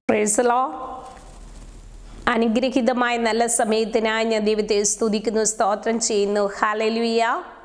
പ്രേസലോ അനുഗ്രഹീതമായ നല്ല സമയത്തിനായി ഞാൻ ദൈവത്തെ സ്തുതിക്കുന്നു സ്തോത്രം ചെയ്യുന്നു ഹാലലുയ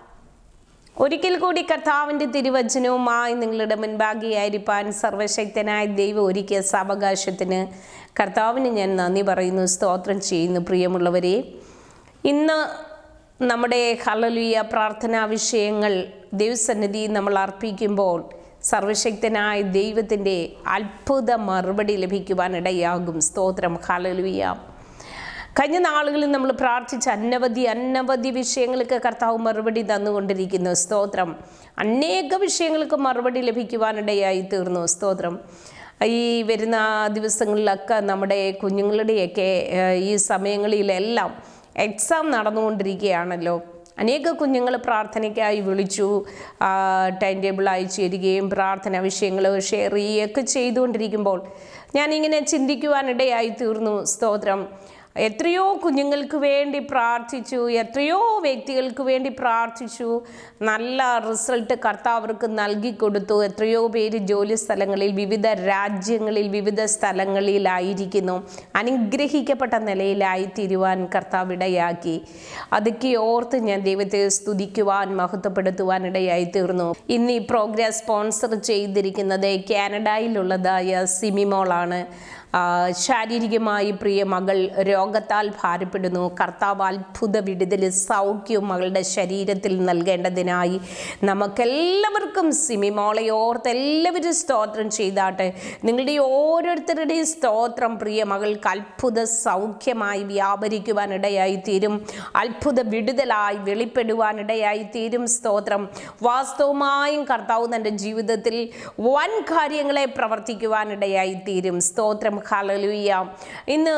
ഒരിക്കൽ കൂടി കർത്താവിൻ്റെ തിരുവചനവുമായി നിങ്ങളുടെ മുൻപാകെയായിരിക്കാൻ സർവശക്തനായ ദൈവം ഒരുക്കിയ സാവകാശത്തിന് കർത്താവിന് ഞാൻ നന്ദി പറയുന്നു സ്തോത്രം ചെയ്യുന്നു പ്രിയമുള്ളവരെ ഇന്ന് നമ്മുടെ ഹലലുയ പ്രാർത്ഥനാ വിഷയങ്ങൾ ദൈവസന്നിധി നമ്മൾ അർപ്പിക്കുമ്പോൾ സർവശക്തനായ ദൈവത്തിൻ്റെ അത്ഭുത മറുപടി ലഭിക്കുവാനിടയാകും സ്തോത്രം ഹലലുയ കഴിഞ്ഞ നാളുകളിൽ നമ്മൾ പ്രാർത്ഥിച്ച അനവധി അനവധി വിഷയങ്ങൾക്ക് കർത്താവ് മറുപടി തന്നുകൊണ്ടിരിക്കുന്നു സ്തോത്രം അനേക വിഷയങ്ങൾക്ക് മറുപടി ലഭിക്കുവാനിടയായി തീർന്നു സ്തോത്രം ഈ വരുന്ന ദിവസങ്ങളിലൊക്കെ നമ്മുടെ കുഞ്ഞുങ്ങളുടെയൊക്കെ ഏഹ്, ഈ സമയങ്ങളിലെല്ലാം എക്സാം നടന്നുകൊണ്ടിരിക്കുകയാണല്ലോ അനേക കുഞ്ഞുങ്ങൾ പ്രാർത്ഥനയ്ക്കായി വിളിച്ചു ആ, ടൈം ടേബിൾ അയച്ചു തരികയും പ്രാർത്ഥന വിഷയങ്ങൾ ഷെയർ ചെയ്യുകയൊക്കെ ചെയ്തുകൊണ്ടിരിക്കുമ്പോൾ ഞാനിങ്ങനെ ചിന്തിക്കുവാനിടയായി തീർന്നു സ്തോത്രം എത്രയോ കുഞ്ഞുങ്ങൾക്ക് വേണ്ടി പ്രാർത്ഥിച്ചു എത്രയോ വ്യക്തികൾക്ക് വേണ്ടി പ്രാർത്ഥിച്ചു നല്ല റിസൾട്ട് കർത്താവർക്ക് നൽകി കൊടുത്തു എത്രയോ പേര് ജോലി സ്ഥലങ്ങളിൽ വിവിധ രാജ്യങ്ങളിൽ വിവിധ സ്ഥലങ്ങളിലായിരിക്കുന്നു അനുഗ്രഹിക്കപ്പെട്ട നിലയിലായി തീരുവാൻ കർത്താവ് ഇടയാക്കി അതൊക്കെ ഓർത്ത് ഞാൻ ദൈവത്തെ സ്തുതിക്കുവാൻ മഹത്വപ്പെടുത്തുവാൻ ഇടയായി തീർന്നു ഇന്ന് ഈ പ്രോഗ്രാം സ്പോൺസർ ചെയ്തിരിക്കുന്നത് കാനഡയിലുള്ളതായ സിമിമോളാണ് ആ, ശാരീരികമായി പ്രിയ മകൾ രോഗത്താൽ ഭാരപ്പെടുന്നു കർത്താവ് അത്ഭുത വിടുതൽ സൗഖ്യവും മകളുടെ ശരീരത്തിൽ നൽകേണ്ടതിനായി നമുക്കെല്ലാവർക്കും സിമിമോളെ ഓർത്ത് എല്ലാവരും സ്തോത്രം ചെയ്താട്ടെ നിങ്ങളുടെ ഓരോരുത്തരുടെയും സ്തോത്രം പ്രിയ മകൾക്ക് അത്ഭുത സൗഖ്യമായി വ്യാപരിക്കുവാനിടയായി തീരും അത്ഭുത വിടുതലായി വെളിപ്പെടുവാനിടയായി തീരും സ്തോത്രം വാസ്തവമായും കർത്താവ് തൻ്റെ ജീവിതത്തിൽ വൻ കാര്യങ്ങളെ പ്രവർത്തിക്കുവാനിടയായി തീരും സ്തോത്രം ഹലലുയ്യ ഇന്ന്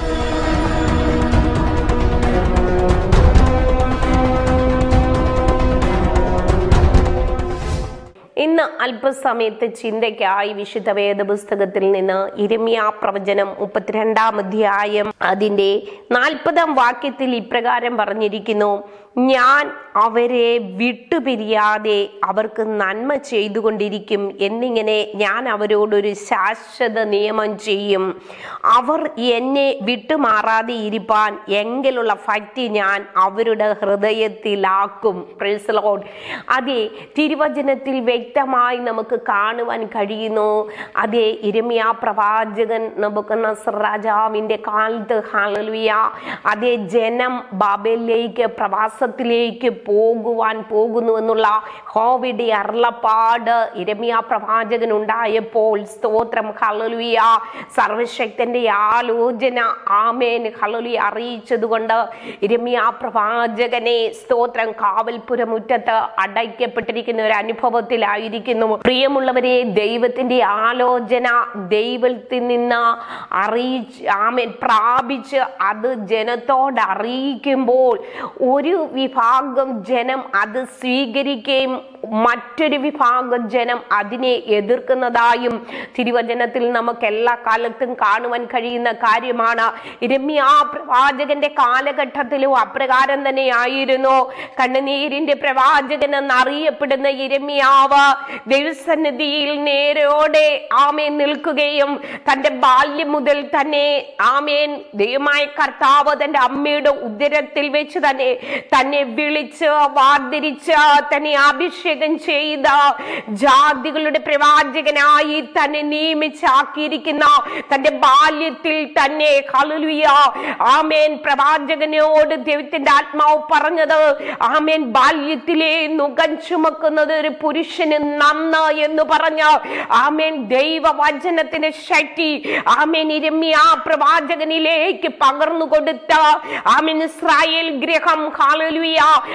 ഇന്ന് അല്പസമയത്ത് ചിന്തയ്ക്കായി വിശുദ്ധ വേദപുസ്തകത്തിൽ നിന്ന് ഇരമ്യ പ്രവചനം മുപ്പത്തിരണ്ടാം അധ്യായം അതിന്റെ നാൽപ്പതാം വാക്യത്തിൽ ഇപ്രകാരം പറഞ്ഞിരിക്കുന്നു ഞാൻ അവരെ വിട്ടുപിരിയാതെ അവർക്ക് നന്മ ചെയ്തുകൊണ്ടിരിക്കും എന്നിങ്ങനെ ഞാൻ അവരോടൊരു ശാശ്വത നിയമം ചെയ്യും അവർ എന്നെ വിട്ടുമാറാതെ ഇരിപ്പാൻ എങ്കിലുള്ള ഭക്തി ഞാൻ അവരുടെ ഹൃദയത്തിലാക്കും Praise the Lord. അതെ തിരുവചനത്തിൽ വ്യക്തമായി നമുക്ക് കാണുവാൻ കഴിയുന്നു അതേ ഇരമിയ പ്രവാചകൻ നബുക്കനസർ രാജാവിൻ്റെ കാലത്ത് ഹാലലുയ അതേ ജനം ബാബേലിലേക്ക് പ്രവാസത്തിലേക്ക് പോകുവാൻ പോകുന്നു എന്നുള്ള കോവിഡ് അരുളപ്പാട് ഇരമിയ പ്രവാചകൻ ഉണ്ടായപ്പോൾ സ്തോത്രം ഹലലുയ സർവശക്തന്റെ ആലോചന ആമേൻ ഹലലുയ അറിയിച്ചതുകൊണ്ട് ഇരമിയ പ്രവാചകനെ സ്തോത്രം കാവൽപുരമുറ്റത്ത് അടയ്ക്കപ്പെട്ടിരിക്കുന്ന ഒരു അനുഭവത്തിലായിരിക്കുന്നു പ്രിയമുള്ളവരെ ദൈവത്തിന്റെ ആലോചന ദൈവത്തിൽ നിന്ന് അറിയിച്ച് ആമേൻ പ്രാപിച്ച് അത് ജനത്തോട് അറിയിക്കുമ്പോൾ ഒരു വിഭാഗം ജനം അത് സ്വീകരിക്കുകയും മറ്റൊരു വിഭാഗം ജനം അതിനെ എതിർക്കുന്നതായും തിരുവചനത്തിൽ നമുക്ക് എല്ലാ കാലത്തും കാണുവാൻ കഴിയുന്ന കാര്യമാണ് ഇരമ്യ പ്രവാചകന്റെ കാലഘട്ടത്തിലും അപ്രകാരം തന്നെയായിരുന്നു കണ്ണുനീരിന്റെ പ്രവാചകൻ എന്നറിയപ്പെടുന്ന ഇരമ്യാവ് ദൈവസന്നിധിയിൽ നേരോടെ ആമേൻ നിൽക്കുകയും തന്റെ ബാല്യം മുതൽ തന്നെ ആമേൻ ദൈവമായ കർത്താവ് തന്റെ അമ്മയുടെ ഉദരത്തിൽ വെച്ച് തന്നെ തന്നെ വിളിച്ച് വാർദ്ധരിച്ച് തന്നെ അഭിഷേകം ചെയ്ത ജാതികളുടെ പ്രവാചകനായി തന്നെ നിയമിച്ചാക്കിയിരിക്കുന്ന തന്റെ ബാല്യത്തിൽ തന്നെ ഹല്ലേലൂയ ആമേൻ പ്രവാചകനോട് ദൈവത്തിന്റെ ആത്മാവ് പറഞ്ഞത് ആമേൻ ബാല്യത്തിലെ നുകം ചുമക്കുന്നത് ഒരു പുരുഷന് നന്ന് എന്ന് പറഞ്ഞ ആമേൻ ദൈവവചനത്തിന് ശക്തി ആമേൻ ഇരമ്യ പ്രവാചകനിലേക്ക് പകർന്നു കൊടുത്ത ആമേൻ ഇസ്രായേൽ ഗ്രഹം ഹാലലുയ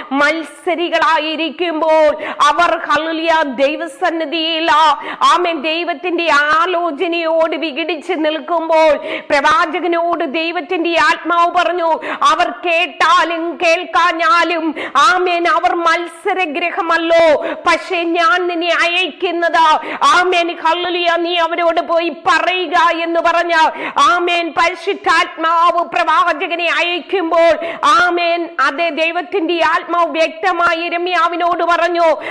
മത്സരികളായിരിക്കുമ്പോൾ അവർ ഹലുലിയ ദൈവസന്നിധിയിൽ ആമേൻ ദൈവത്തിന്റെ ആലോചനയോട് വിഘടിച്ച് നിൽക്കുമ്പോൾ പ്രവാചകനോട് ദൈവത്തിന്റെ ആത്മാവ് പറഞ്ഞു അവർ കേട്ടാലും കേൾക്കാഞ്ഞാലും ആമേൻ അവർ മത്സരഗ്രഹമല്ലോ പക്ഷെ ഞാൻ നിന്നെ അയക്കുന്നത് ആമേൻ ഹല്ലുലിയ നീ അവരോട് പോയി പറയുക എന്ന് പറഞ്ഞ ആമേൻ പരിശുദ്ധാത്മാവ് പ്രവാചകനെ അയക്കുമ്പോൾ ആമേൻ അതെ ദൈവത്തിന്റെ ആത്മാവ് വ്യക്തമായി രമ്യാവിനോട് പറഞ്ഞു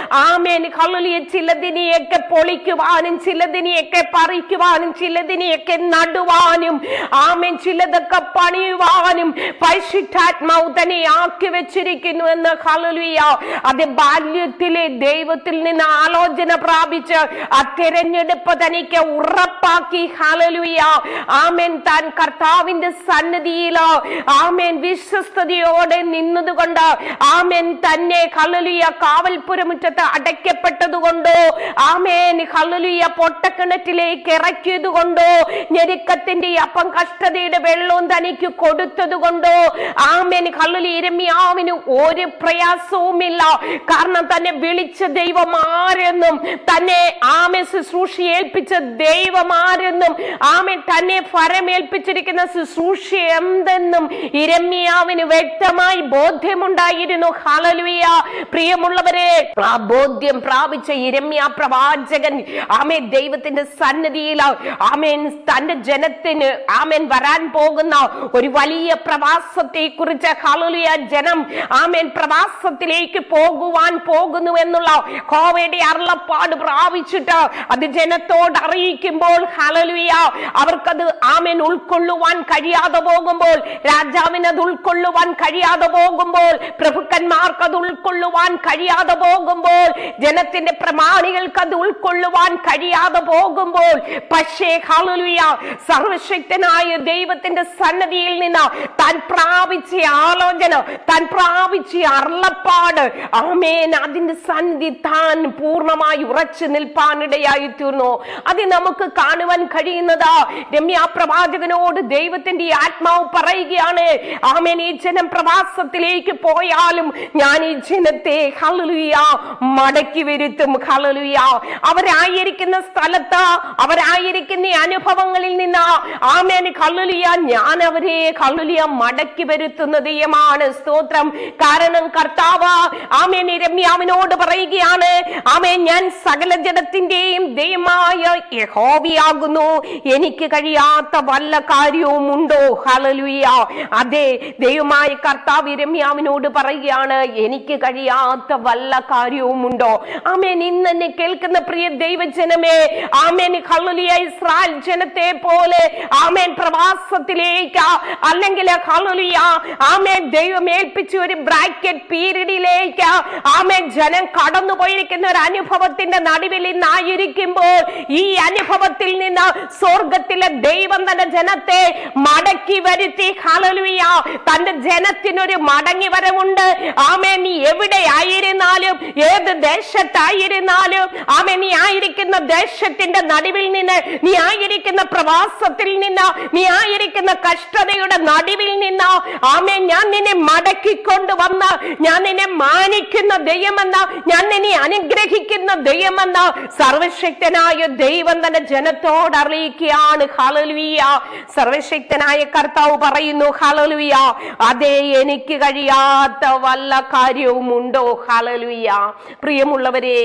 ആമേൻ ഹല്ലേലൂയ ചിലതിനെയൊക്കെ പൊളിക്കുവാനും ചിലതിനെയൊക്കെ പറിക്കുവാനും ചിലതിനെയൊക്കെ നടുവാനും ആമേൻ ചിലതൊക്കെ പണിയുവാനും പരിശുദ്ധാത്മാവ് തന്നെ ആക്കി വെച്ചിരിക്കുന്നു എന്ന് ഹല്ലേലൂയ അത് ബാല്യത്തിലെ ദൈവത്തിൽ നിന്ന് ആലോചന പ്രാപിച്ച് ആ തെരഞ്ഞെടുപ്പ് തനിക്ക് ഉറപ്പാക്കി ഹല്ലേലൂയ ആമേൻ താൻ കർത്താവിന്റെ സന്നിധിയിൽ ആമേൻ വിശ്വസ്തയോടെ നിന്നതുകൊണ്ട് ആമേൻ തന്നെ ഹല്ലേലൂയ കാവൽപുരമുറ്റത്ത് അടയ്ക്കപ്പെട്ടതുകൊണ്ടോ ആമേൻ ഹല്ലേലൂയ പൊട്ടക്കിണറ്റിലേക്ക് ഇറക്കിയത് കൊണ്ടോ ഞെരുക്കത്തിന്റെ അപ്പം കഷ്ടതയുടെ വെള്ളവും തനിക്ക് കൊടുത്തത് കൊണ്ടോ ആമേൻ ഹല്ലേലൂയ ഇരമ്യാവിന് ഒരു പ്രയാസവുമില്ല കാരണം തന്നെ വിളിച്ച ദൈവം ആരെന്നും തന്നെ ആമെ ശുശ്രൂഷ ഏൽപ്പിച്ച ദൈവം ആരെന്നും ആമെ തന്നെ ഫരമേൽപ്പിച്ചിരിക്കുന്ന ശുശ്രൂഷ എന്തെന്നും ഇരമ്യാവിന് വ്യക്തമായി ബോധ്യമുണ്ടായിരുന്നു ഹലലുയ പ്രിയമുള്ളവരെ ആ ബോധ്യം പ്രാപിച്ച ഇരമ്യ പ്രവാചകൻ ആമേ ദൈവത്തിന്റെ സന്നിധിയിൽ ആമേൻ തന്റെ ജനത്തിന് ആമേൻ വരാൻ പോകുന്ന ഒരു വലിയ പ്രവാസത്തെ കുറിച്ച് ഹലലുയ ജനം ആമേൻ പ്രവാസത്തിലേക്ക് പോകുവാൻ പോകുന്നു എന്നുള്ള കോവയുടെ അരുളപ്പാട് പ്രാപിച്ചിട്ട് അത് ജനത്തോട് അറിയിക്കുമ്പോൾ ഹലലുയ അവർക്കത് ആമേൻ ഉൾക്കൊള്ളുവാൻ കഴിയാതെ പോകുമ്പോൾ രാജാവിന് അത് ഉൾക്കൊള്ളുവാൻ കഴിയാതെ പോകുമ്പോൾ പ്രഭുക്കന്മാർക്ക് അത് ഉൾക്കൊള്ളുവാൻ കഴിയാതെ പോകുമ്പോൾ ജനത്തിന്റെ പ്രമാണികൾക്ക് അത് ഉൾക്കൊള്ളുവാൻ കഴിയാതെ പോകുമ്പോൾ പക്ഷേ ഹലലുയ സർവശക്തനായ ദൈവത്തിന്റെ സന്നദ്ധിയിൽ നിന്ന് താൻ പ്രാപിച്ച ആലോചന താൻ പ്രാപിച്ച അരുളപ്പാട് ആമേൻ അതിന്റെ സന്നിധി താൻ പൂർണ്ണമായി ഉറച്ചു നിൽപ്പാനിടയായി തീർന്നു അത് നമുക്ക് കാണുവാൻ കഴിയുന്നത് രമ്യ പ്രവാചകനോട് ദൈവത്തിന്റെ ഈ ആത്മാവ് പറയുകയാണ് ആമേൻ ഈ ജനം പ്രവാസത്തിലേക്ക് പോയാലും ഞാൻ ഈ ജനത്തെ ഹലലുയ മടക്കി വരുത്തും ഹലലുയ അവരായിരിക്കുന്ന സ്ഥലത്ത് അവരായിരിക്കുന്ന ഈ അനുഭവങ്ങളിൽ നിന്ന് ആമേൻ ഹല്ലുലിയ ഞാൻ അവരെ ഹല്ലുലിയ മടക്കി വരുത്തുന്ന ദൈവമാണ് സ്തോത്രം കാരണം കർത്താവ് ആമേൻ രമ്യാവിനോട് പറയുകയാണ് ആമേൻ ഞാൻ സകല ജഡത്തിന്റെയും ദൈവമായ യഹോവയാകുന്നു എനിക്ക് കഴിയാത്ത വല്ല കാര്യവും ഉണ്ടോ ഹലലുയ അതെ ദൈവമായ കർത്താവ് രമ്യാവിനോട് പറയുകയാണ് എനിക്ക് കഴിയാത്ത വല്ല കാര്യവും ഉണ്ടോ ആമേൻ ഇന്ന് എന്നെ കേൾക്കുന്ന പ്രിയ ദൈവജനമേ ആമേൻ ഹല്ലുലിയ ഇസ്രായേൽ ജനത്തെ പോലെ ആമേൻ പ്രവാസത്തിലേക്ക് അല്ലെങ്കിൽ ഹല്ലുലിയ ആമേൻ ദൈവം ഏൽപ്പിച്ച ഒരു ബ്രാക്കറ്റ് പീരീഡിലേക്ക് ആമേൻ ജനം കടന്നു പോയിരിക്കുന്ന ഒരു അനുഭവത്തിന്റെ നടുവിൽ ഇന്നായിരിക്കുമ്പോൾ ഈ അനുഭവത്തിൽ നിന്ന് സ്വർഗത്തിലെ ദൈവം തന്റെ ജനത്തെ മടക്കി വരുത്തി ഹല്ലുലിയ തന്റെ ജനത്തിനൊരു മടങ്ങി വരവുണ്ട് ആമേൻ നീ എവിടെയായിരുന്നാലും ഏത് ദേശത്തായിരുന്നാലും ആമേൻ നീ ആയിരിക്കുന്ന ദേശത്തിന്റെ നടുവിൽ നിന്ന് നീ ആയിരിക്കുന്ന പ്രവാസത്തിൽ നിന്ന് നീ ആയിരിക്കുന്ന കഷ്ടതയുടെ നടുവിൽ നിന്ന് ആമേൻ ഞാൻ നിന്നെ മടക്കിക്കൊണ്ടുവന്ന ഞാൻ നിന്നെ മാനിക്കുന്ന ദൈവമെന്ന ഞാൻ നിന്നെ അനുഗ്രഹിക്കുന്ന ദൈവമെന്ന സർവശക്തനായ ദൈവം തന്റെ ജനത്തോട് അറിയിക്കുകയാണ് ഹലലുയ സർവശക്തനായ കർത്താവ് പറയുന്നു ഹലലുയ അതേ എനിക്ക് കഴിയാത്ത വല്ല കാര്യവും ഉണ്ടോ ഹലലുയ പ്രിയമുള്ളവരെ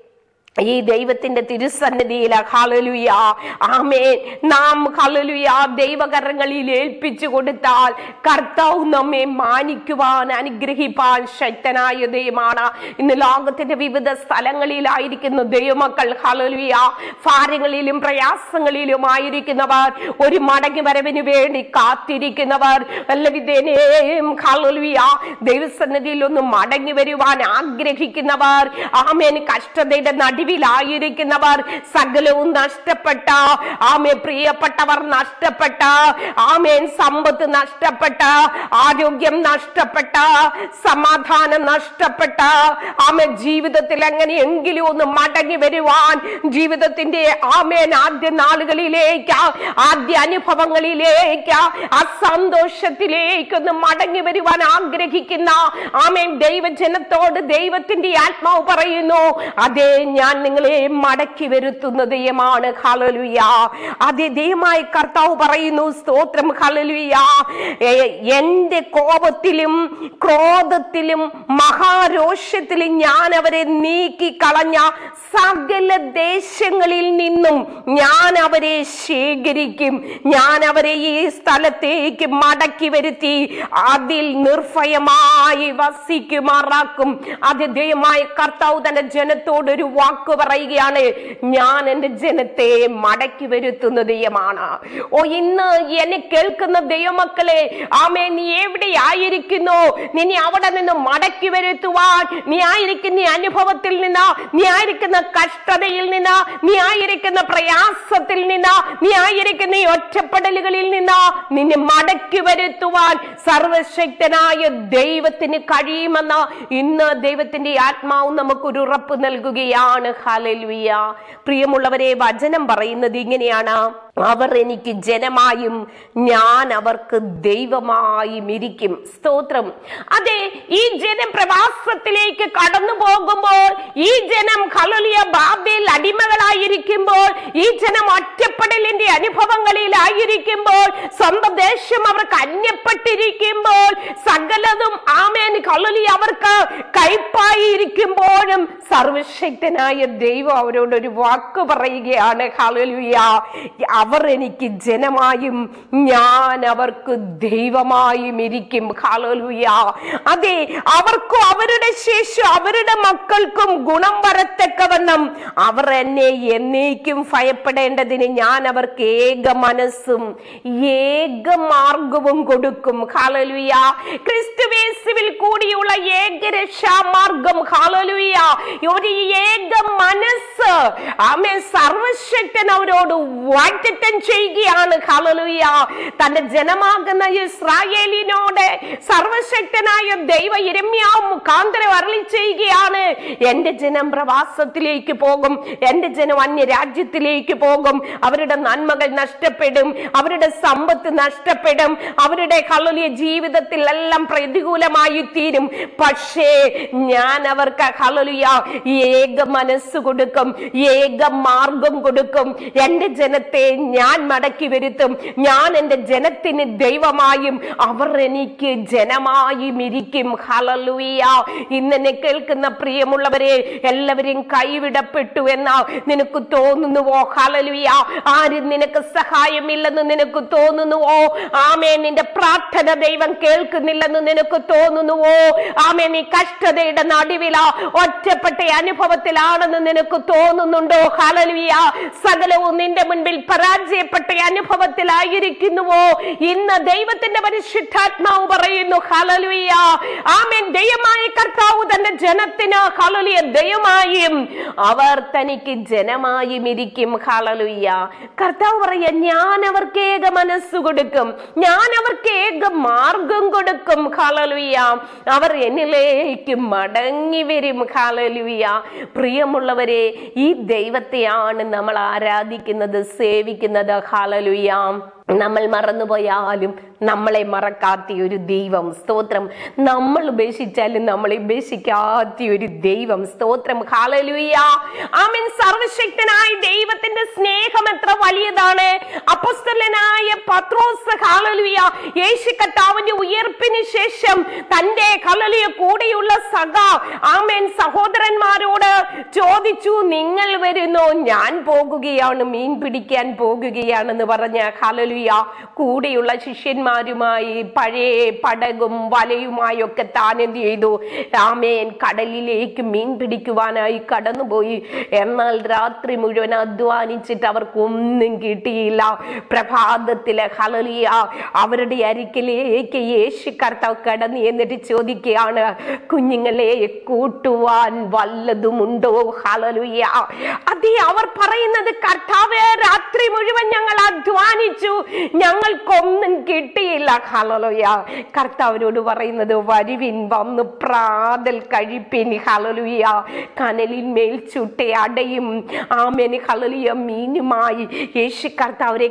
ഈ ദൈവത്തിന്റെ തിരുസന്നിധിയിൽ ഹലലുയ ആമേൻ നാം ഹലലുയ ദൈവകരങ്ങളിൽ ഏൽപ്പിച്ചു കൊടുത്താൽ കർത്താവ് നമ്മെ മാനിക്കുവാൻ അനുഗ്രഹിപ്പാൻ ശക്തനായ ദൈവമാണ് ഇന്ന് ലോകത്തിന്റെ വിവിധ സ്ഥലങ്ങളിലായിരിക്കുന്ന ദൈവമക്കൾ ഹലലുയ ഭാരങ്ങളിലും പ്രയാസങ്ങളിലും ആയിരിക്കുന്നവർ ഒരു മടങ്ങി വരവിന് വേണ്ടി കാത്തിരിക്കുന്നവർ വല്ലവിധേനേയും ഹലലുയ ദൈവസന്നിധിയിൽ ഒന്ന് മടങ്ങി വരുവാൻ ആഗ്രഹിക്കുന്നവർ ആമേൻ കഷ്ടതയുടെ നടുവിലായിരിക്കുന്നവർ സകലവും നഷ്ടപ്പെട്ട ആമേ പ്രിയപ്പെട്ടവർ നഷ്ടപ്പെട്ട ആമേൻ സമ്പത്ത് നഷ്ടപ്പെട്ട ആരോഗ്യം നഷ്ടപ്പെട്ട സമാധാനം നഷ്ടപ്പെട്ട ആമേ ജീവിതത്തിൽ എങ്ങനെയെങ്കിലും ഒന്ന് മടങ്ങി വരുവാൻ ജീവിതത്തിന്റെ ആമേൻ ആദ്യ നാളുകളിലേക്ക് ആദ്യ അനുഭവങ്ങളിലേക്ക് ആ സന്തോഷത്തിലേക്ക് ഒന്ന് മടങ്ങി വരുവാൻ ആഗ്രഹിക്കുന്ന ആമേൻ ദൈവജനത്തോട് ദൈവത്തിന്റെ ആത്മാവ് പറയുന്നു അതേ ഞാൻ ഞാൻ നിങ്ങളെ മടക്കി വരുത്തുന്ന ദൈവമാണ് ഹലലുയ അതേ ദൈവമായ കർത്താവ് പറയുന്നു സ്തോത്രം ഹലലുയ എന്റെ കോപത്തിലും ക്രോധത്തിലും മഹാരോഷത്തിലും ഞാൻ അവരെ നീക്കി കളഞ്ഞ സകല ദേശങ്ങളിൽ നിന്നും ഞാൻ അവരെ ശേഖരിക്കും ഞാൻ അവരെ ഈ സ്ഥലത്തേക്ക് മടക്കി വരുത്തി അതിൽ നിർഭയമായി വസിക്കുമാറാക്കും അതിഥേയമായ കർത്താവ് തന്റെ ജനത്തോട് ഒരു വാക്ക് പറയുകയാണ് ഞാൻ എന്റെ ജനത്തെ മടക്കി വരുത്തുന്ന ദൈവമാണ് ഓ ഇന്ന് എന്നെ കേൾക്കുന്ന ദൈവമക്കളെ ആമേ നീ എവിടെയായിരിക്കുന്നു നിന്നെ അവിടെ നിന്ന് മടക്കി വരുത്തുവാൻ നീ ആയിരിക്കുന്ന ഈ അനുഭവത്തിൽ നിന്ന് നീ ആയിരിക്കുന്ന കഷ്ടതയിൽ നിന്ന് നീ ആയിരിക്കുന്ന പ്രയാസത്തിൽ നിന്ന് നീ ആയിരിക്കുന്ന ഈ ഒറ്റപ്പെടലുകളിൽ നിന്ന് നിന്നെ മടക്കി വരുത്തുവാൻ സർവശക്തനായ ദൈവത്തിന് കഴിയുമെന്ന ഇന്ന് ദൈവത്തിന്റെ ആത്മാവ് നമുക്കൊരു ഉറപ്പ് നൽകുകയാണ് ഹലൽവിയ പ്രിയമുള്ളവരെ വചനം പറയുന്നത് ഇങ്ങനെയാണ് അവർ എനിക്ക് ജനമായും ഞാൻ അവർക്ക് ദൈവമായും ഇരിക്കും സ്തോത്രം അതെ ഈ ജനം പ്രവാസത്തിലേക്ക് കടന്നു പോകുമ്പോൾ ഈ ജനം ഖലലിയ ബാബേൽ അടിമകളായിരിക്കുമ്പോൾ ഈ ജനം ഒറ്റപ്പെടലിന്റെ അനുഭവങ്ങളിലായിരിക്കുമ്പോൾ സ്വന്തം ദേശം അവർക്ക് അന്യപ്പെട്ടിരിക്കുമ്പോൾ സകലതും ആമേൻ ഖലലി അവർക്ക് കയ്പായിരിക്കുമ്പോഴും സർവശക്തനായ ദൈവം അവരോട് ഒരു വാക്ക് പറയുകയാണ് ഖലലുയ അവർ എനിക്ക് ജനമായും ഞാൻ അവർക്ക് ദൈവമായും ഇരിക്കും ഖലലുയ അതെ അവർക്കും അവരുടെ ശേഷം അവരുടെ മക്കൾക്കും ഗുണം വരത്തക്കവണ്ണം അവർ എന്നെ എന്നേക്കും ഭയപ്പെടേണ്ടതിന് ഞാൻ അവർക്ക് ഏക മനസ്സും ഏക മാർഗവും കൊടുക്കും ഖാലലുയ ക്രിസ്തുവേസുവിൽ കൂടിയുള്ള ഏക രക്ഷാമാർഗം ഖാലലുയ ഒരു ഏക മനസ്സ് ആമേ സർവശക്തൻ അവരോട് വാറ്ററ്റം ചെയ്യുകയാണ് ഖാലലുയ തന്റെ ജനമാകുന്ന ഇസ്രായേലിനോട് സർവശക്തനായ ദൈവ ഇരമ്യാവ് മുഖാന്തരം അരളി ചെയ്യുകയാണ് എന്റെ ജനം പ്രവാസത്തിലേക്ക് പോകും എന്റെ ജനം അന്യ രാജ്യത്തിലേക്ക് പോകും അവരുടെ നന്മകൾ നഷ്ടപ്പെടും അവരുടെ സമ്പത്ത് നഷ്ടപ്പെടും അവരുടെ കളലിയ ജീവിതത്തിൽ എല്ലാം പ്രതികൂലമായി തീരും പക്ഷേ ഞാൻ അവർക്ക് കളലിയ ഏക മനസ്സ് കൊടുക്കും ഏക മാർഗം കൊടുക്കും എന്റെ ജനത്തെ ഞാൻ മടക്കി വരുത്തും ഞാൻ എന്റെ ജനത്തിന് ദൈവമായും അവർ എനിക്ക് ജനമായും ഇരിക്കും ഹലലുയ ഇന്നെന്നെ കേൾക്കുന്ന പ്രിയമുള്ളവരെ എല്ലാവരെയും കൈവിടപ്പെട്ടു എന്നാ നിനക്ക് തോന്നുന്നുവോ ഹലലുയ ആരും നിനക്ക് സഹായമില്ലെന്ന് നിനക്ക് തോന്നുന്നുവോ ആമേ നിന്റെ പ്രാർത്ഥന ദൈവം കേൾക്കുന്നില്ലെന്ന് നിനക്ക് തോന്നുന്നുവോ ആമേ നീ കഷ്ടതയുടെ നടുവില ഒറ്റപ്പെട്ട അനുഭവത്തിലാണെന്ന് നിനക്ക് തോന്നുന്നുണ്ടോ ഹലലുയ സകലവും നിന്റെ മുൻപിൽ പരാജയപ്പെട്ട അനുഭവത്തിലായിരിക്കുന്നുവോ ഇന്ന് ദൈവത്തിന്റെ പരിശുദ്ധാത്മാവ് പറയുന്നു ഹലലുയ ആമേൻ ദൈവമായ കർത്താവ് തന്റെ ജനത്തിന് ഹലലുയ ദൈവമായും അവർ തനിക്ക് ജനമായും ഇരിക്കും ഹലലുയ്യ കർത്താവ് പറയ ഞാൻ അവർക്ക് ഏക മനസ്സ് കൊടുക്കും ഞാൻ അവർക്ക് ഏക മാർഗം കൊടുക്കും ഹലലുയ്യ അവർ എന്നിലേക്ക് മടങ്ങി വരും ഹലലുയ്യ പ്രിയമുള്ളവരെ ഈ ദൈവത്തെയാണ് നമ്മൾ ആരാധിക്കുന്നത് സേവിക്കുന്നത് ഹലലുയ്യ നമ്മൾ മറന്നുപോയാലും നമ്മളെ മറക്കാത്ത ഒരു ദൈവം സ്തോത്രം നമ്മൾ ഉപേക്ഷിച്ചാലും നമ്മളെ ഉപേക്ഷിക്കാത്ത ഒരു ദൈവം സ്തോത്രം ഹാലലുയ ആമൻ സർവശക്തനായ ദൈവത്തിന്റെ സ്നേഹം എത്ര വലിയതാണ് അപ്പസ്തലനായ പത്രോസ് ഹാലലുയ യേശു കർത്താവിന്റെ ഉയർപ്പിന് ശേഷം തന്റെ ഹാലലുയ കൂടെയുള്ള സഖ ആമേൻ സഹോദരന്മാരോട് ചോദിച്ചു നിങ്ങൾ വരുന്നോ ഞാൻ പോകുകയാണ് മീൻ പിടിക്കാൻ പോകുകയാണെന്ന് പറഞ്ഞ ഹാലലുയ കൂടെയുള്ള ശിഷ്യന്മാരുമായി പഴയ പടകും വലയുമായി ഒക്കെ താൻ എന്ത് ചെയ്തു രാമേൻ കടലിലേക്ക് മീൻ പിടിക്കുവാനായി കടന്നുപോയി എന്നാൽ രാത്രി മുഴുവൻ അധ്വാനിച്ചിട്ട് അവർക്കൊന്നും കിട്ടിയില്ല പ്രഭാതത്തിലെ ഹലലിയ അവരുടെ അരികിലേക്ക് യേശു കർത്താവ് കടന്നു എന്നിട്ട് ചോദിക്കുകയാണ് കുഞ്ഞുങ്ങളെ കൂട്ടുവാൻ വല്ലതുമുണ്ടോ ഹലലുയ അതേ അവർ പറയുന്നത് കർത്താവേ രാത്രി മുഴുവൻ ഞങ്ങൾ അധ്വാനിച്ചു ഞങ്ങൾക്കൊന്നും കിട്ടിയില്ല ഹലലുയ കർത്താവിനോട് പറയുന്നത് വരുവിൻ വന്ന് പ്രാതൽ കഴിപ്പിൻ ഹലലുയ കനലിന്മേൽ ചുട്ട അടയും ആമേന് ഹലലിയ മീനുമായി യേശു കർത്താവരെ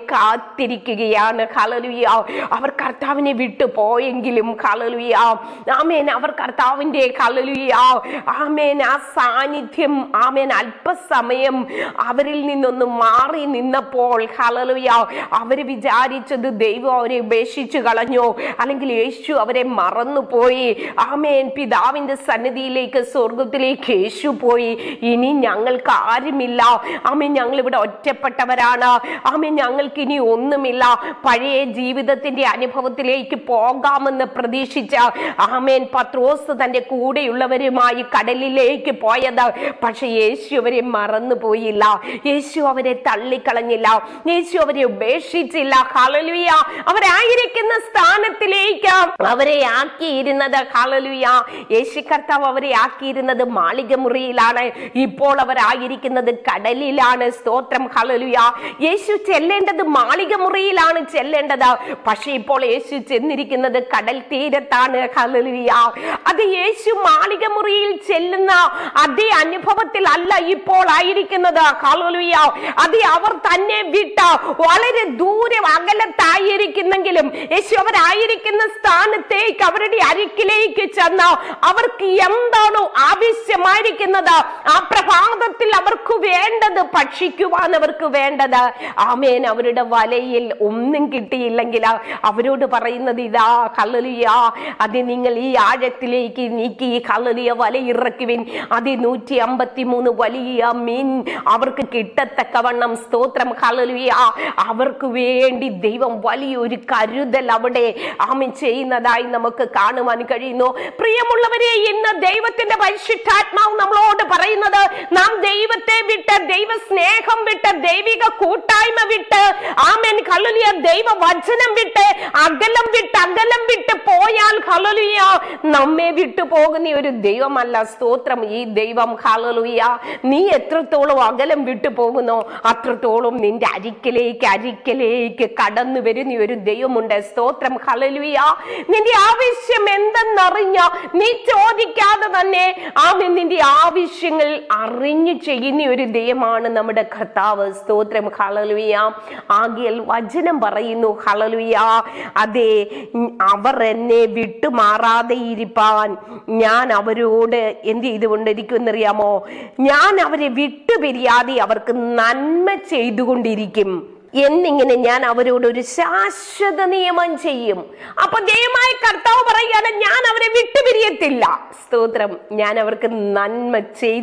കാത്തിരിക്കുകയാണ് ഹലലുയ അവർ കർത്താവിനെ വിട്ടു പോയെങ്കിലും ഹലലുയ ആമേൻ അവർ കർത്താവിന്റെ ഹലലുയ ആമേൻ ആ സാന്നിധ്യം ആമേൻ അല്പസമയം അവരിൽ നിന്നൊന്ന് മാറി നിന്നപ്പോൾ ഹലലുയ അവര് വിചാരിച്ചത് ദൈവം അവരെ ഉപേക്ഷിച്ചു കളഞ്ഞു അല്ലെങ്കിൽ യേശു അവരെ മറന്നുപോയി ആമേൻ പിതാവിന്റെ സന്നിധിയിലേക്ക് സ്വർഗത്തിലേക്ക് യേശു പോയി ഇനി ഞങ്ങൾക്ക് ആരുമില്ല ആമേൻ ഞങ്ങൾ ഇവിടെ ഒറ്റപ്പെട്ടവരാണ് ആമേൻ ഞങ്ങൾക്ക് ഇനി ഒന്നുമില്ല പഴയ ജീവിതത്തിന്റെ അനുഭവത്തിലേക്ക് പോകാമെന്ന് പ്രതീക്ഷിച്ച ആമേൻ പത്രോസ് തന്റെ കൂടെയുള്ളവരുമായി കടലിലേക്ക് പോയത് പക്ഷെ യേശു അവരെ മറന്നുപോയില്ല യേശു അവരെ തള്ളിക്കളഞ്ഞില്ല യേശു അവരെ ഉപേക്ഷിച്ചില്ല ഹലലുയ അവരായിരിക്കുന്ന സ്ഥാനത്തിലേക്ക് അവരെ ആക്കിയിരുന്നത് ഹലലുയ യേശു കർത്താവ് അവരെ ആക്കിയിരുന്നത് മാളിക മുറിയിലാണ് ഇപ്പോൾ അവരായിരിക്കുന്നത് കടലിലാണ് സ്തോത്രം ഹലലുയ യേശു ചെല്ലേണ്ടത് മാളിക മുറിയിലാണ് ചെല്ലേണ്ടത് പക്ഷെ ഇപ്പോൾ യേശു ചെന്നിരിക്കുന്നത് കടൽ തീരത്താണ് ഹലലുയ അത് യേശു മാളിക മുറിയിൽ ചെല്ലുന്ന അതേ അനുഭവത്തിൽ അല്ല ഇപ്പോൾ ആയിരിക്കുന്നത് ഹലലുയ അത് അവർ തന്നെ വിട്ട വളരെ ദൂരെ അകലത്തായിരിക്കുന്നെങ്കിലും യേശു അവരായിരിക്കുന്ന സ്ഥാനത്തേക്ക് അവരുടെ അരിക്കിലേക്ക് ചെന്ന് അവർക്ക് എന്താണോ ആവശ്യമായിരിക്കുന്നത് ആ പ്രഭാതത്തിൽ അവർക്ക് വേണ്ടത് ഭക്ഷിക്കുവാൻ അവർക്ക് വേണ്ടത് ആമേൻ അവരുടെ വലയിൽ ഒന്നും കിട്ടിയില്ലെങ്കിൽ അവരോട് പറയുന്നത് ഇതാ കള്ളലിയ അത് നിങ്ങൾ ഈ ആഴത്തിലേക്ക് നീക്കി ഈ കള്ളലിയ വല ഇറക്കുവിൻ അത് നൂറ്റി അമ്പത്തി മൂന്ന് വലിയ മീൻ അവർക്ക് കിട്ടത്തക്കവണ്ണം സ്തോത്രം കള്ളലിയ അവർക്ക് വേണ്ടി ദൈവം വലിയൊരു കരുതൽ അവിടെ ആമൻ ചെയ്യുന്നതായി നമുക്ക് കാണുവാൻ കഴിയുന്നു പ്രിയമുള്ളവരെ ഇന്ന് ദൈവത്തിന്റെ പരിശുദ്ധാത്മാവ് നമ്മളോട് പറയുന്നത് നാം ദൈവത്തെ വിട്ട് ദൈവ സ്നേഹം വിട്ട് ദൈവിക കൂട്ടായ്മ വിട്ട് ആമേൻ കള്ളുലിയ ദൈവ വചനം വിട്ട് അകലം വിട്ട് അകലം വിട്ട് പോയാൽ ഹലലുയ നമ്മെ വിട്ടു പോകുന്ന ഒരു ദൈവമല്ല സ്തോത്രം ഈ ദൈവം ഹലലുയ നീ എത്രത്തോളം അകലം വിട്ടു പോകുന്നോ അത്രത്തോളം നിന്റെ അരിക്കലേക്ക് അരിക്കലേക്ക് കടന്നു വരുന്ന ഒരു ദൈവമുണ്ട് സ്തോത്രം ഹലലുയ നിന്റെ ആവശ്യം എന്തെന്നറിഞ്ഞ നീ ചോദിക്കാതെ തന്നെ ആമൻ നിന്റെ ആവശ്യങ്ങൾ അറിഞ്ഞു ചെയ്യുന്ന ഒരു ദൈവമാണ് നമ്മുടെ കർത്താവ് സ്തോത്രം ഹലലുയ ആകിയൽ വചനം പറയുന്നു ഹലലുയ അതെ ഉം, അവർ എന്നെ വിട്ടുമാറാതെ ഇരിപ്പാൻ ഞാൻ അവരോട് എന്ത് ചെയ്തുകൊണ്ടിരിക്കുമെന്നറിയാമോ ഞാൻ അവരെ വിട്ടുപിരിയാതെ അവർക്ക് നന്മ ചെയ്തുകൊണ്ടിരിക്കും എന്നിങ്ങനെ ഞാൻ അവരോട് ഒരു ശാശ്വത നിയമം ചെയ്യും അപ്പൊ ദയമായി കർത്താവ് പറയുകയാണ് ഞാൻ അവരെ വിട്ടുപിരിയത്തില്ല സ്തോത്രം ഞാൻ അവർക്ക് നന്മ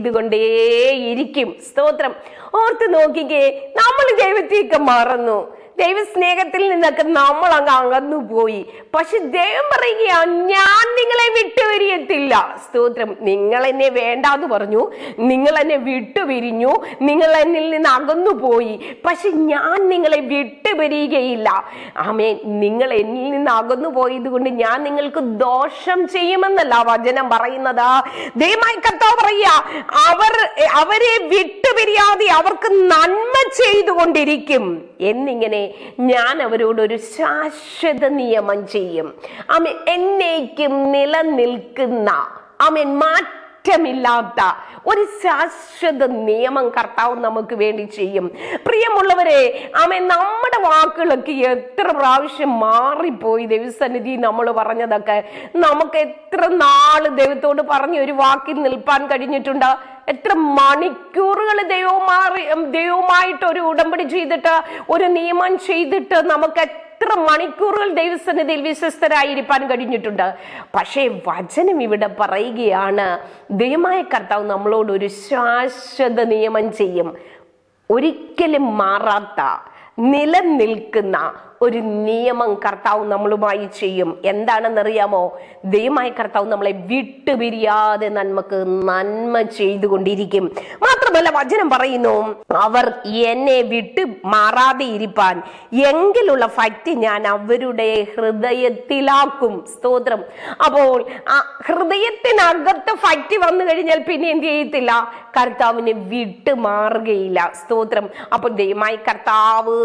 ചെയ്തുകൊണ്ടേയിരിക്കും സ്തോത്രം ഓർത്ത് നോക്കിക്കേ നമ്മൾ ദൈവത്തേക്ക് മറന്നു ദൈവസ്നേഹത്തിൽ നിന്നൊക്കെ നമ്മൾ അങ്ങ് അകന്നു പോയി പക്ഷെ ദൈവം പറയുകയാ ഞാൻ നിങ്ങളെ വിട്ടുപിരിയത്തില്ല സ്തോത്രം നിങ്ങൾ എന്നെ വേണ്ടാന്ന് പറഞ്ഞു നിങ്ങൾ എന്നെ വിട്ടുപിരിഞ്ഞു നിങ്ങൾ എന്നിൽ നിന്ന് അകന്നു പോയി പക്ഷെ ഞാൻ നിങ്ങളെ വിട്ടുപിരിയുകയില്ല ആമേ നിങ്ങൾ എന്നിൽ നിന്ന് അകന്നു പോയത് കൊണ്ട് ഞാൻ നിങ്ങൾക്ക് ദോഷം ചെയ്യുമെന്നല്ല വചനം പറയുന്നത് ദൈവമായി കർത്താവ് പറയുക അവർ അവരെ വിട്ടുപിരിയാതെ അവർക്ക് നന്മ ചെയ്തുകൊണ്ടിരിക്കും എന്നിങ്ങനെ ഞാൻ അവരോട് ഒരു ശാശ്വത നിയമം ചെയ്യും ആമൻ എന്നേക്കും നിലനിൽക്കുന്ന ആമൻ മാറ്റമില്ലാത്ത ഒരു ശാശ്വത നിയമം കർത്താവ് നമുക്ക് വേണ്ടി ചെയ്യും പ്രിയമുള്ളവരെ ആമൻ നമ്മുടെ വാക്കുകളൊക്കെ എത്ര പ്രാവശ്യം മാറിപ്പോയി ദൈവസന്നിധി നമ്മൾ പറഞ്ഞതൊക്കെ നമുക്ക് എത്ര നാള് ദൈവത്തോട് പറഞ്ഞ ഒരു വാക്കിൽ നിൽപ്പാൻ കഴിഞ്ഞിട്ടുണ്ട് എത്ര മണിക്കൂറുകൾ ദൈവമാറി ദൈവമായിട്ട് ഒരു ഉടമ്പടി ചെയ്തിട്ട് ഒരു നിയമം ചെയ്തിട്ട് നമുക്ക് എത്ര മണിക്കൂറുകൾ ദൈവസന്നിധിയിൽ വിശ്വസ്തരായിരിക്കാൻ കഴിഞ്ഞിട്ടുണ്ട് പക്ഷേ വചനം ഇവിടെ പറയുകയാണ് ദൈവമായ കർത്താവ് നമ്മളോട് ഒരു ശാശ്വത നിയമം ചെയ്യും ഒരിക്കലും മാറാത്ത നിലനിൽക്കുന്ന ഒരു നിയമം കർത്താവ് നമ്മളുമായി ചെയ്യും എന്താണെന്നറിയാമോ ദൈവമായ കർത്താവ് നമ്മളെ വിട്ടുപിരിയാതെ നന്മക്ക് നന്മ ചെയ്തുകൊണ്ടിരിക്കും മാത്രമല്ല വചനം പറയുന്നു അവർ എന്നെ വിട്ട് മാറാതെ ഇരിപ്പാൻ എങ്കിലുള്ള ഭക്തി ഞാൻ അവരുടെ ഹൃദയത്തിലാക്കും സ്തോത്രം അപ്പോൾ ആ ഹൃദയത്തിനകത്ത് ഭക്തി വന്നു കഴിഞ്ഞാൽ പിന്നെ എന്ത് ചെയ്യത്തില്ല കർത്താവിനെ വിട്ട് മാറുകയില്ല സ്തോത്രം അപ്പോൾ ദൈവമായി കർത്താവ്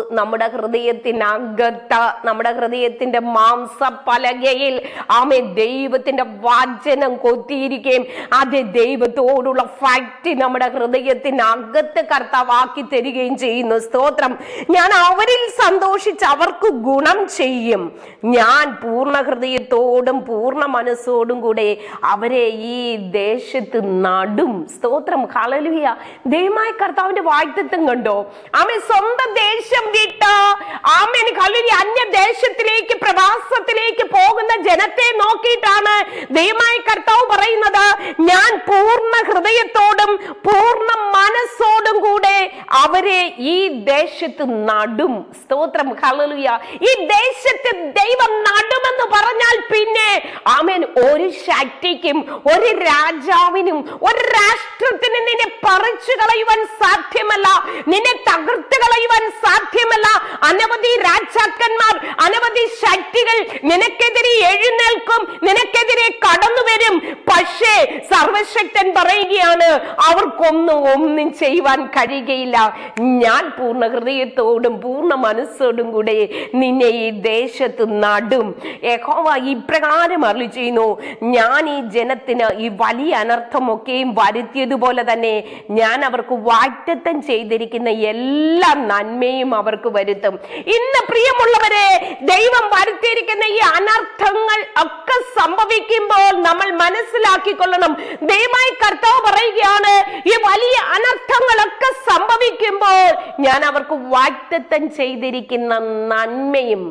നമ്മുടെ ഹൃദയത്തിനകത്ത് നമ്മുടെ ഹൃദയത്തിന്റെ മാംസപ്പലകയിൽ ആമേ ദൈവത്തിന്റെ വചനം കൊത്തിയിരിക്കുകയും അത് ദൈവത്തോടുള്ള ഫാക്ട് നമ്മുടെ ഹൃദയത്തിനകത്ത് കർത്താവാക്കി തരികയും ചെയ്യുന്നു സ്തോത്രം ഞാൻ അവരിൽ സന്തോഷിച്ച് അവർക്ക് ഗുണം ചെയ്യും ഞാൻ പൂർണ്ണ ഹൃദയത്തോടും പൂർണ്ണ മനസ്സോടും കൂടെ അവരെ ഈ ദേശത്ത് നടും സ്തോത്രം കളലുക ദൈവമായ കർത്താവിന്റെ വാഗ്ദത്വം കണ്ടോ ആമേ സ്വന്തം ദേശം വിട്ട് ആമേൻ കളരി അന്യ ദേശത്തിലേക്ക് പ്രവാസത്തിലേക്ക് പോകുന്ന ജനത്തെ നോക്കിയിട്ടാണ് ദൈവമായ കർത്താവ് പറയുന്നത് ഞാൻ പൂർണ്ണ ഹൃദയത്തോടും പൂർണ്ണ മനസ്സോടും കൂടെ അവരെ ഈ ദേശത്ത് നടും സ്തോത്രം ഹല്ലേലൂയ ഈ ദേശത്ത് ദൈവം നടുമെന്ന് പറഞ്ഞാൽ പിന്നെ ആമേൻ ഒരു ശക്തിക്കും ഒരു രാജാവിനും ഒരു രാഷ്ട്രത്തിന് നിന്നെ പറിച്ചു കളയുവാൻ സാധ്യമല്ല നിന്നെ തകർത്ത് കളയുവാൻ സാധ്യമല്ല അനവധി രാജാക്കന്മാർ അനവധി ശക്തികൾ നിനക്കെതിരെ എഴുന്നേൽക്കും നിനക്കെതിരെ കടന്നു വരും പക്ഷേ സർവശക്തൻ പറയുകയാണ് അവർക്കൊന്നും ഒന്നും ചെയ്യുവാൻ കഴിയുകയില്ല ഞാൻ പൂർണ്ണ ഹൃദയത്തോടും പൂർണ്ണ മനസ്സോടും കൂടെ നിന്നെ ഈ ദേശത്ത് നടും യഹോവ ഇപ്രകാരം അരുളി ചെയ്യുന്നു ഞാൻ ഈ ജനത്തിന് ഈ വലിയ അനർത്ഥമൊക്കെയും വരുത്തിയതുപോലെ തന്നെ ഞാൻ അവർക്ക് വാഗ്ദത്തം ചെയ്തിരിക്കുന്ന എല്ലാ നന്മയും അവർക്ക് വരുത്തും ഇന്ന് പ്രിയമുള്ളവരെ ദൈവം വരുത്തിയിരിക്കുന്ന ഈ അനർത്ഥങ്ങൾ ഒക്കെ സംഭവിക്കുമ്പോൾ നമ്മൾ മനസ്സിലാക്കിക്കൊള്ളണം ദൈവമായി കർത്താവ് പറയുകയാണ് ഈ വലിയ അനർത്ഥങ്ങളൊക്കെ സംഭവിക്കുമ്പോൾ ഞാൻ അവർക്ക് വാഗ്ദത്തം ചെയ്തിരിക്കുന്ന നന്മയും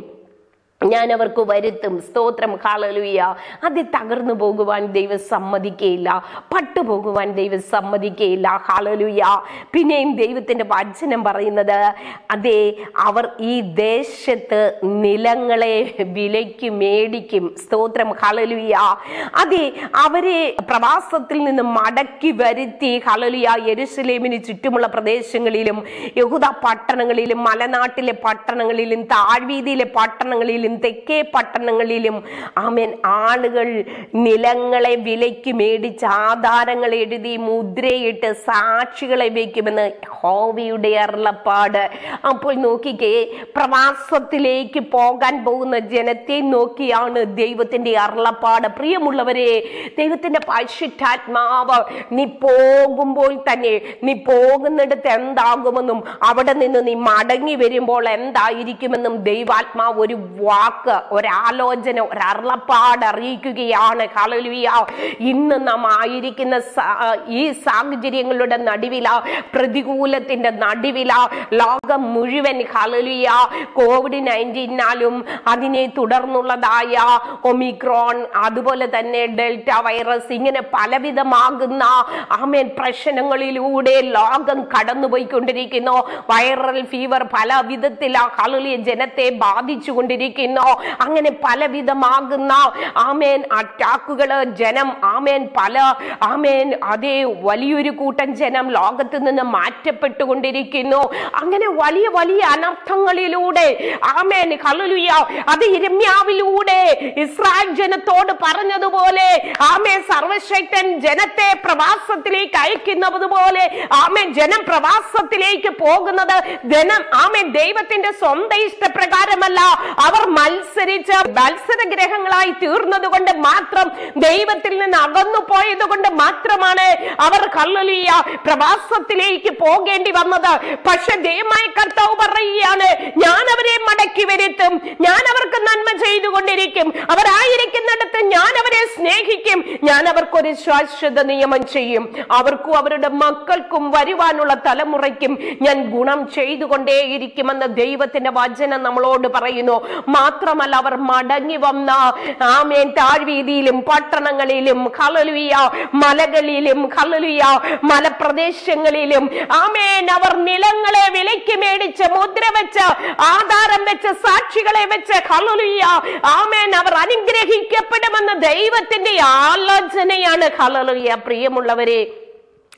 ഞാൻ അവർക്ക് വരുത്തും സ്തോത്രം ഹാളലുയ അത് തകർന്നു പോകുവാൻ ദൈവം സമ്മതിക്കയില്ല പട്ടുപോകുവാൻ ദൈവം സമ്മതിക്കയില്ല ഹാളലുയ പിന്നെയും ദൈവത്തിന്റെ വചനം പറയുന്നത് അതെ അവർ ഈ ദേശത്ത് നിലങ്ങളെ വിലയ്ക്ക് മേടിക്കും സ്തോത്രം ഹാളലുയ അതെ അവരെ പ്രവാസത്തിൽ നിന്ന് മടക്കി വരുത്തി ഹാളലുയ യെരുസലേമിന് ചുറ്റുമുള്ള പ്രദേശങ്ങളിലും യഹൂദ പട്ടണങ്ങളിലും മലനാട്ടിലെ പട്ടണങ്ങളിലും താഴ്വീതിയിലെ പട്ടണങ്ങളിലും തെക്കേ പട്ടണങ്ങളിലും ആമേൻ ആളുകൾ നിലങ്ങളെ വിലയ്ക്ക് മേടിച്ച് ആധാരങ്ങൾ എഴുതി മുദ്രയിട്ട് സാക്ഷികളെ വയ്ക്കുമെന്ന് ഹോവിയുടെ അരുളപ്പാട് അപ്പോൾ നോക്കിക്കേ പ്രവാസത്തിലേക്ക് പോകാൻ പോകുന്ന ജനത്തെ നോക്കിയാണ് ദൈവത്തിന്റെ അരുളപ്പാട് പ്രിയമുള്ളവരെ ദൈവത്തിന്റെ പരിശുദ്ധാത്മാവ് നീ പോകുമ്പോൾ തന്നെ നീ പോകുന്നിടത്ത് എന്താകുമെന്നും അവിടെ നിന്ന് നീ മടങ്ങി വരുമ്പോൾ എന്തായിരിക്കുമെന്നും ദൈവാത്മാവ് ഒരു വാക്ക് ഒരാലോചന ഒരരുളപ്പാട് അറിയിക്കുകയാണ് ഹല്ലേലൂയ ഇന്ന് നാം ആയിരിക്കുന്ന സ- ഈ സാഹചര്യങ്ങളുടെ നടുവില പ്രതികൂലത്തിന്റെ നടുവില ലോകം മുഴുവൻ ഹല്ലേലൂയ കോവിഡ് നയൻറ്റീനാലും അതിനെ തുടർന്നുള്ളതായ ഒമിക്രോൺ അതുപോലെ തന്നെ ഡെൽറ്റ വൈറസ് ഇങ്ങനെ പലവിധമാകുന്ന ആമേൻ പ്രശ്നങ്ങളിലൂടെ ലോകം കടന്നുപോയിക്കൊണ്ടിരിക്കുന്നു വൈറൽ ഫീവർ പല വിധത്തിൽ ആ കളിയ ജനത്തെ ബാധിച്ചു കൊണ്ടിരിക്കുന്നു അങ്ങനെ പലവിധമാകുന്ന ആമേൻ അറ്റാക്കുകള് ജനം ആമേൻ പല ആമേൻ അതേ വലിയൊരു കൂട്ടം ജനം ലോകത്ത് നിന്ന് മാറ്റപ്പെട്ടുകൊണ്ടിരിക്കുന്നു അങ്ങനെ വലിയ വലിയ അനർത്ഥങ്ങളിലൂടെ ആമേൻ ഹല്ലേലൂയ അത് ഇരമ്യാവിലൂടെ ഇസ്രായേൽ ജനത്തോട് പറഞ്ഞതുപോലെ ആമേൻ സർവശക്തൻ ജനത്തെ പ്രവാസത്തിലേക്ക് അയക്കുന്നത് പോലെ ആമേൻ ജനം പ്രവാസത്തിലേക്ക് പോകുന്നത് ജനം ആമേൻ ദൈവത്തിന്റെ സ്വന്തം ഇഷ്ടപ്രകാരമല്ല അവർ മത്സരിച്ച് മത്സരഗ്രഹങ്ങളായി തീർന്നത് കൊണ്ട് മാത്രം ദൈവത്തിൽ നിന്ന് അകന്നു പോയത് കൊണ്ട് മാത്രമാണ് അവർ കള്ളലിയ പ്രവാസത്തിലേക്ക് പോകേണ്ടി വന്നത് പക്ഷെ ദൈവമായ കർത്താവ് പറയുകയാണ് ഞാൻ അവരെ മടക്കി വരുത്തും ഞാൻ അവർക്ക് നന്മ ചെയ്തുകൊണ്ടിരിക്കും അവരായിരിക്കുന്നിടത്ത് ഞാൻ അവരെ സ്നേഹിക്കും ഞാൻ അവർക്കൊരു ശാശ്വത നിയമം ചെയ്യും അവർക്കും അവരുടെ മക്കൾക്കും വരുവാനുള്ള തലമുറയ്ക്കും ഞാൻ ഗുണം ചെയ്തുകൊണ്ടേയിരിക്കുമെന്ന് ദൈവത്തിന്റെ വചനം നമ്മളോട് പറയുന്നു മാത്രമല്ല അവർ മടങ്ങി വന്ന ആമേൻ താഴ്വീതിയിലും പട്ടണങ്ങളിലും ഖലലുയ മലകളിലും ഖലലുയ മലപ്രദേശങ്ങളിലും ആമേൻ അവർ നിലങ്ങളെ വിലയ്ക്ക് മേടിച്ച് മുദ്ര വെച്ച് ആധാരം വെച്ച് സാക്ഷികളെ വെച്ച് ഖലലുയ ആമേൻ അവർ അനുഗ്രഹിക്കപ്പെടുമെന്ന് ദൈവത്തിന്റെ ആലോചനയാണ് ഖലലുയ പ്രിയമുള്ളവരെ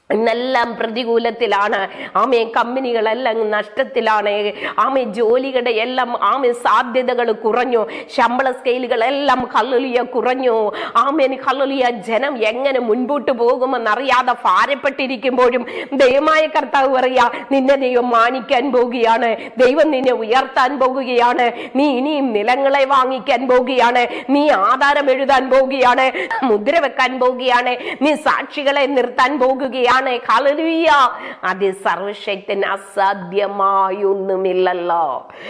ഇന്നെല്ലാം പ്രതികൂലത്തിലാണ് ആമേ കമ്പനികളെല്ലാം നഷ്ടത്തിലാണ് ആമേ ജോലികളുടെ എല്ലാം ആമേ സാധ്യതകൾ കുറഞ്ഞു ശമ്പള സ്കെയിലുകളെല്ലാം കള്ളുലിയ കുറഞ്ഞു ആമേന് കള്ളുലിയ ജനം എങ്ങനെ മുൻപോട്ട് പോകുമെന്ന് അറിയാതെ ഭാരപ്പെട്ടിരിക്കുമ്പോഴും ദൈവമായ കർത്താവ് പറയാ നിന്നെ ദൈവം മാനിക്കാൻ പോകുകയാണ് ദൈവം നിന്നെ ഉയർത്താൻ പോകുകയാണ് നീ ഇനിയും നിലങ്ങളെ വാങ്ങിക്കാൻ പോകുകയാണ് നീ ആധാരം എഴുതാൻ പോകുകയാണ് മുദ്ര വെക്കാൻ പോകുകയാണ് നീ സാക്ഷികളെ നിർത്താൻ പോകുകയാണ് ഹല്ലേലൂയ അത് സർവശക്തൻ അസാധ്യമായൊന്നുമില്ലല്ലോ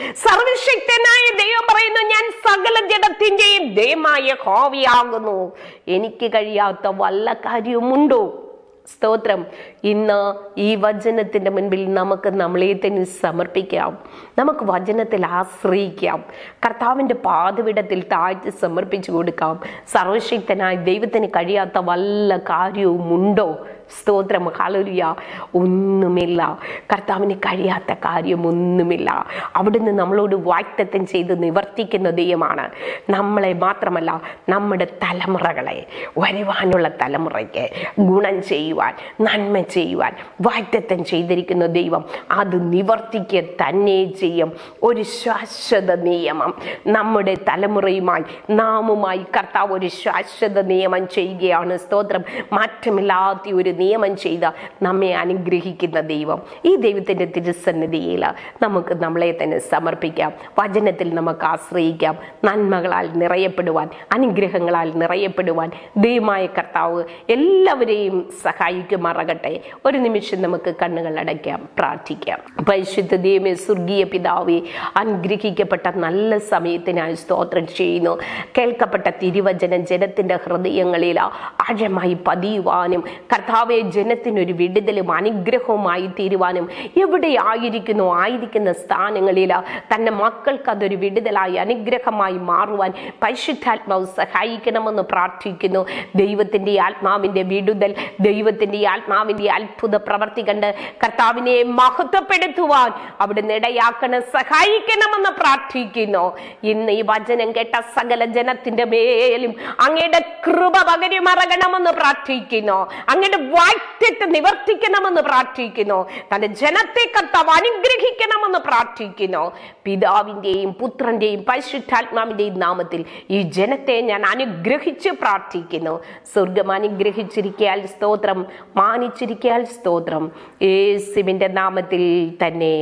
സർവശക്തനായ ദൈവം പറയുന്നു ഞാൻ സകല ജഡത്തിന്റെയും ദൈവമായ ഹോവിയാകുന്നു എനിക്ക് കഴിയാത്ത വല്ല കാര്യവുമുണ്ടോ സ്തോത്രം ഇന്ന് ഈ വചനത്തിന്റെ മുൻപിൽ നമുക്ക് നമ്മളെ തന്നെ സമർപ്പിക്കാം നമുക്ക് വചനത്തിൽ ആശ്രയിക്കാം കർത്താവിന്റെ പാതവിടത്തിൽ താഴ്ത്തി സമർപ്പിച്ചു കൊടുക്കാം സർവശക്തനായ ദൈവത്തിന് കഴിയാത്ത വല്ല കാര്യവുമുണ്ടോ സ്തോത്രം ഹലരിയ ഒന്നുമില്ല കർത്താവിന് കഴിയാത്ത കാര്യമൊന്നുമില്ല അവിടുന്ന് നമ്മളോട് വാക്തത്വം ചെയ്ത് നിവർത്തിക്കുന്ന ദൈവമാണ് നമ്മളെ മാത്രമല്ല നമ്മുടെ തലമുറകളെ വരുവാനുള്ള തലമുറയ്ക്ക് ഗുണം ചെയ്യുവാൻ നന്മ ചെയ്യുവാൻ വാക്തത്വം ചെയ്തിരിക്കുന്ന ദൈവം അത് നിവർത്തിക്കുക തന്നെ ചെയ്യും ഒരു ശാശ്വത നിയമം നമ്മുടെ തലമുറയുമായി നാമുമായി കർത്താവ് ഒരു ശാശ്വത നിയമം ചെയ്യുകയാണ് സ്തോത്രം മാറ്റമില്ലാത്ത ഒരു നിയമം ചെയ്ത നമ്മെ അനുഗ്രഹിക്കുന്ന ദൈവം ഈ ദൈവത്തിൻ്റെ തിരുസന്നിധിയിൽ നമുക്ക് നമ്മളെ തന്നെ സമർപ്പിക്കാം വചനത്തിൽ നമുക്ക് ആശ്രയിക്കാം നന്മകളാൽ നിറയപ്പെടുവാൻ അനുഗ്രഹങ്ങളാൽ നിറയപ്പെടുവാൻ ദൈവമായ കർത്താവ് എല്ലാവരെയും സഹായിക്കുമാറാകട്ടെ ഒരു നിമിഷം നമുക്ക് കണ്ണുകൾ അടയ്ക്കാം പ്രാർത്ഥിക്കാം പരിശുദ്ധ ദൈവമേ സ്വർഗീയ പിതാവേ അനുഗ്രഹിക്കപ്പെട്ട നല്ല സമയത്തിനായി സ്തോത്രം ചെയ്യുന്നു കേൾക്കപ്പെട്ട തിരുവചനം ജനത്തിന്റെ ഹൃദയങ്ങളിൽ ആഴമായി പതിയുവാനും കർത്താവെ ജനത്തിനൊരു വിടുതലും അനുഗ്രഹവുമായി തീരുവാനും എവിടെയായിരിക്കുന്നു ആയിരിക്കുന്ന സ്ഥാനങ്ങളിൽ തന്റെ മക്കൾക്ക് അതൊരു വിടുതലായി അനുഗ്രഹമായി മാറുവാൻ പരിശുദ്ധാത്മാവ് സഹായിക്കണമെന്ന് പ്രാർത്ഥിക്കുന്നു ദൈവത്തിന്റെ ഈ ആത്മാവിന്റെ വിടുതൽ ദൈവത്തിന്റെ ഈ ആത്മാവിന്റെ അത്ഭുത പ്രവർത്തി കണ്ട് കർത്താവിനെ മഹത്വപ്പെടുത്തുവാൻ അവിടുന്ന് ഇടയാക്കണം സഹായിക്കണമെന്ന് പ്രാർത്ഥിക്കുന്നു ഇന്ന് ഈ വചനം കേട്ട സകല ജനത്തിന്റെ മേലും അങ്ങയുടെ കൃപ പകരുമറകണമെന്ന് പ്രാർത്ഥിക്കുന്നു അങ്ങയുടെ വാക്യത്തെ നിവർത്തിക്കണമെന്ന് പ്രാർത്ഥിക്കുന്നു തന്റെ ജനത്തെ കർത്താവ് അനുഗ്രഹിക്കണമെന്ന് പ്രാർത്ഥിക്കുന്നു പിതാവിന്റെയും പുത്രന്റെയും പരിശുദ്ധാത്മാവിന്റെയും നാമത്തിൽ ഈ ജനത്തെ ഞാൻ അനുഗ്രഹിച്ച് പ്രാർത്ഥിക്കുന്നു സ്വർഗം അനുഗ്രഹിച്ചിരിക്കാൽ സ്തോത്രം മാനിച്ചിരിക്കാൽ സ്തോത്രം യേശുവിന്റെ നാമത്തിൽ തന്നെ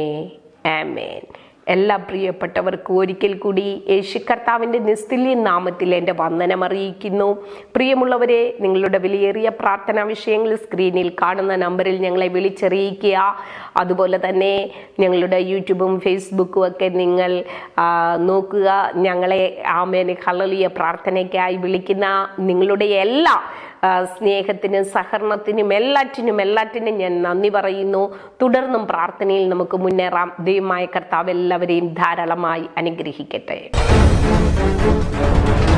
ആമേൻ എല്ലാ പ്രിയപ്പെട്ടവർക്കും ഒരിക്കൽ കൂടി യേശു കർത്താവിൻ്റെ നിസ്തുല്യ നാമത്തിൽ എൻ്റെ വന്ദനം അറിയിക്കുന്നു പ്രിയമുള്ളവരെ നിങ്ങളുടെ വിലയേറിയ പ്രാർത്ഥനാ വിഷയങ്ങൾ സ്ക്രീനിൽ കാണുന്ന നമ്പറിൽ ഞങ്ങളെ വിളിച്ചറിയിക്കുക അതുപോലെ തന്നെ ഞങ്ങളുടെ യൂട്യൂബും ഫേസ്ബുക്കും ഒക്കെ നിങ്ങൾ ആ, നോക്കുക ഞങ്ങളെ ആമേന് ഹളലിയ പ്രാർത്ഥനയ്ക്കായി വിളിക്കുന്ന നിങ്ങളുടെ എല്ലാ ആ, സ്നേഹത്തിനും സഹകരണത്തിനും എല്ലാറ്റിനും എല്ലാറ്റിനും ഞാൻ നന്ദി പറയുന്നു തുടർന്നും പ്രാർത്ഥനയിൽ നമുക്ക് മുന്നേറാം ദൈവമായ കർത്താവ് എല്ലാവരെയും ധാരാളമായി അനുഗ്രഹിക്കട്ടെ